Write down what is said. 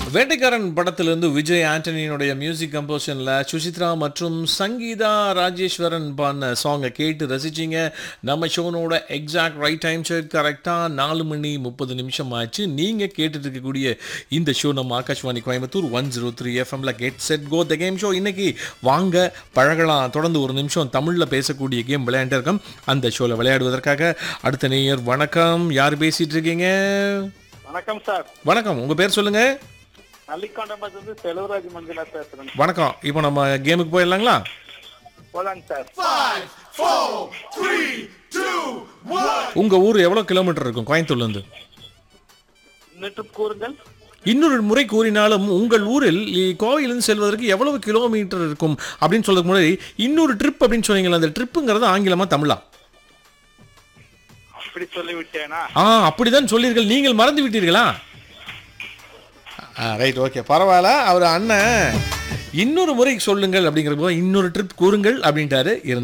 வேட்டைக்காரன் படத்திலிருந்து விஜய் ஆண்டனியினுடைய மியூசிக் கம்போஷனில் சுசித்ரா மற்றும் சங்கீதா ராஜேஸ்வரன் பாடின சாங்கை கேட்டு ரசிச்சிங்க நம்ம ஷோனோட எக்ஸாக்ட் ரைட் டைம் செக் கரெக்டாக நாலு மணி முப்பது நிமிஷம் ஆச்சு நீங்கள் கேட்டுட்டு இருக்கக்கூடிய இந்த ஷோ நம்ம Akashvani Coimbatore one zero three எஃப்எம்ல get set go the game show இன்னைக்கு வாங்க பழகலாம் தொடர்ந்து ஒரு நிமிஷம் தமிழில் பேசக்கூடிய கேம் விளையாண்டு இருக்கோம் அந்த ஷோவில் விளையாடுவதற்காக அடுத்த நேயர் வணக்கம் யார் பேசிட்டு இருக்கீங்க வணக்கம் சார் வணக்கம் உங்கள் பேர் சொல்லுங்கள் நல்லிக்கொண்டம்பத்திலிருந்து செலவராஜ் மஞ்சளா பேசுறேன் வணக்கம் இப்போ நம்ம கேமுக்கு போயிடலாங்களா போலாங்க சார் உங்க ஊர் எவ்வளவு கிலோமீட்டர் இருக்கும் கோயம்புத்தூர்ல இருந்து நேற்று கூறுங்கள் இன்னொரு முறை கூறினாலும் உங்கள் ஊரில் இ- கோவையிலிருந்து செல்வதற்கு எவ்வளவு கிலோமீட்டர் இருக்கும் அப்படின்னு சொல்றதுக்கு முன்னாடி இன்னொரு ட்ரிப் அப்படின்னு சொன்னீங்களா அந்த ட்ரிப்புங்கிறது ஆங்கிலமா தமிழா அப்படி சொல்லி விட்டேனா ஆ அப்படிதான் சொல்லீர்கள் நீங்கள் மறந்து விட்டீர்களா ரைட் ஓகே பரவாயில்ல அவர் அண்ணன் இன்னொரு முறை சொல்லுங்கள் அப்படிங்கிற போது இன்னொரு ட்ரிப் கூறுங்கள் அப்படின்ட்டாரு